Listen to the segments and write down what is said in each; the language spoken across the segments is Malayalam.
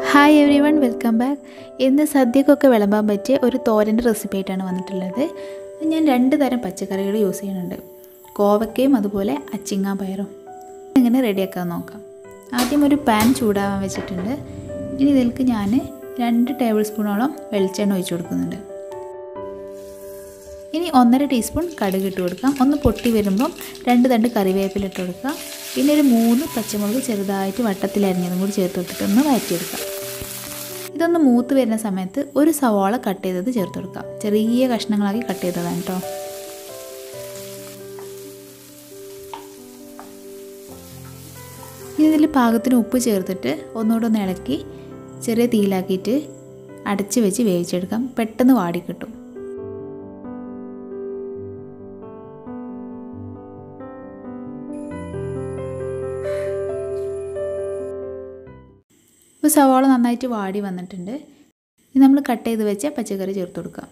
hi everyone welcome back ഇന്ന് സദ്യക്കൊക്കെ വിളമ്പാൻ പറ്റിയ ഒരു തോരൻ്റെ റെസിപ്പി ആയിട്ടാണ് വന്നിട്ടുള്ളത് ഞാൻ രണ്ട് തരം പച്ചക്കറികൾ യൂസ് ചെയ്യുന്നുണ്ട് കോവക്കയും അതുപോലെ അച്ചിങ്ങ പയറും എങ്ങനെ റെഡിയാക്കാൻ നോക്കാം ആദ്യം ഒരു പാൻ ചൂടാവാൻ വെച്ചിട്ടുണ്ട് ഇനി ഇതിലേക്ക് ഞാൻ രണ്ട് ടേബിൾ സ്പൂണോളം വെളിച്ചെണ്ണ ഒഴിച്ചു കൊടുക്കുന്നുണ്ട് ഇനി ഒന്നര ടീസ്പൂൺ കടുക് ഇട്ട് കൊടുക്കാം ഒന്ന് പൊട്ടി വരുമ്പം രണ്ട് തണ്ട് കറിവേപ്പില ഇട്ട് കൊടുക്കുക പിന്നെ ഒരു മൂന്ന് പച്ചമുളക് ചെറുതായിട്ട് വട്ടത്തിലരിഞ്ഞതും കൂടി ചേർത്ത് കൊടുത്തിട്ട് ഒന്ന് വഴറ്റിയെടുക്കാം ഇതൊന്ന് മൂത്ത് വരുന്ന സമയത്ത് ഒരു സവാള കട്ട് ചെയ്തത് ചേർത്ത് കൊടുക്കാം ചെറിയ കഷ്ണങ്ങളാക്കി കട്ട് ചെയ്തതാണ് കേട്ടോ ഇനി ഇതിൽ പാകത്തിന് ഉപ്പ് ചേർത്തിട്ട് ഒന്നുകൂടെ ഒന്ന് ഇളക്കി ചെറിയ തീയിലാക്കിയിട്ട് അടച്ച് വെച്ച് വേവിച്ചെടുക്കാം പെട്ടെന്ന് വാടിക്കിട്ടും ഇപ്പോൾ സവാള നന്നായിട്ട് വാടി വന്നിട്ടുണ്ട് ഇനി നമ്മൾ കട്ട് ചെയ്ത് വെച്ച പച്ചക്കറി ചേർത്ത് കൊടുക്കാം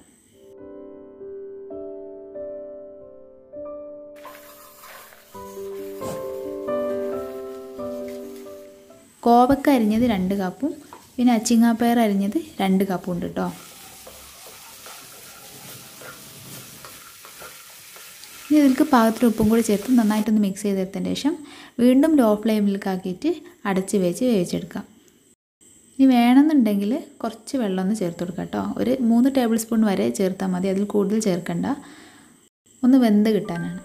കോവക്ക അരിഞ്ഞത് രണ്ട് കപ്പും പിന്നെ അച്ചിങ്ങാപ്പയർ അരിഞ്ഞത് രണ്ട് കപ്പും ഉണ്ട് കേട്ടോ ഇനി ഇതിലേക്ക് പാകത്തിന് ഉപ്പും കൂടി ചേർത്ത് നന്നായിട്ടൊന്ന് മിക്സ് ചെയ്തെടുത്തതിന് ശേഷം വീണ്ടും ലോ ഫ്ലെയിമിലേക്ക് ആക്കിയിട്ട് അടച്ച് വെച്ച് വേവിച്ചെടുക്കാം ഇനി വേണമെന്നുണ്ടെങ്കിൽ കുറച്ച് വെള്ളം ഒന്ന് ചേർത്ത് കൊടുക്കാം കേട്ടോ ഒരു മൂന്ന് ടേബിൾ സ്പൂൺ വരെ ചേർത്താൽ മതി അതിൽ കൂടുതൽ ചേർക്കണ്ട ഒന്ന് വെന്ത് കിട്ടാനാണ്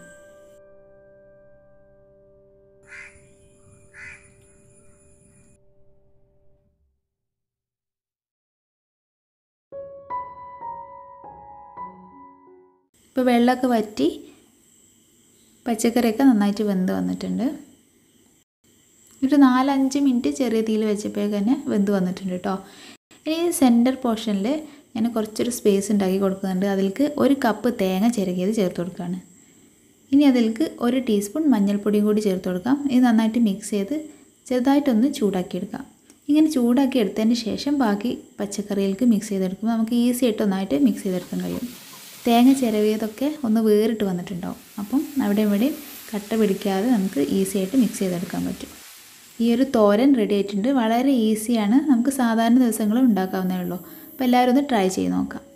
ഇപ്പോൾ വെള്ളമൊക്കെ വറ്റി പച്ചക്കറിയൊക്കെ നന്നായിട്ട് വെന്ത് വന്നിട്ടുണ്ട് ഒരു നാലഞ്ച് മിനിറ്റ് ചെറിയ തീയിൽ വെച്ചപ്പോഴേക്ക് തന്നെ വെന്ത് വന്നിട്ടുണ്ട് കേട്ടോ ഇനി സെൻറ്റർ പോർഷനിൽ ഞാൻ കുറച്ചൊരു സ്പേസ് ഉണ്ടാക്കി കൊടുക്കുന്നുണ്ട് അതിലേക്ക് ഒരു കപ്പ് തേങ്ങ ചിരകിയത് ചേർത്ത് കൊടുക്കുകയാണ് ഇനി അതിലേക്ക് ഒരു ടീസ്പൂൺ മഞ്ഞൾപ്പൊടിയും കൂടി ചേർത്ത് കൊടുക്കാം ഇത് നന്നായിട്ട് മിക്സ് ചെയ്ത് ചെറുതായിട്ടൊന്ന് ചൂടാക്കിയെടുക്കാം ഇങ്ങനെ ചൂടാക്കി എടുത്തതിന് ശേഷം ബാക്കി പച്ചക്കറികൾക്ക് മിക്സ് ചെയ്തെടുക്കുമ്പോൾ നമുക്ക് ഈസി ആയിട്ട് ഒന്നായിട്ട് മിക്സ് ചെയ്തെടുക്കാൻ കഴിയും തേങ്ങ ചിരവിയതൊക്കെ ഒന്ന് വേറിട്ട് വന്നിട്ടുണ്ടാവും അപ്പം അവിടെ ഇവിടെയും കട്ട പിടിക്കാതെ നമുക്ക് ഈസി ആയിട്ട് മിക്സ് ചെയ്തെടുക്കാൻ പറ്റും ഈ ഒരു തോരൻ റെഡി ആയിട്ടുണ്ട് വളരെ ഈസിയാണ് നമുക്ക് സാധാരണ ദിവസങ്ങളും ഉണ്ടാക്കാവുന്നേ ഉള്ളൂ അപ്പോൾ എല്ലാവരും ഒന്ന് ട്രൈ ചെയ്ത് നോക്കാം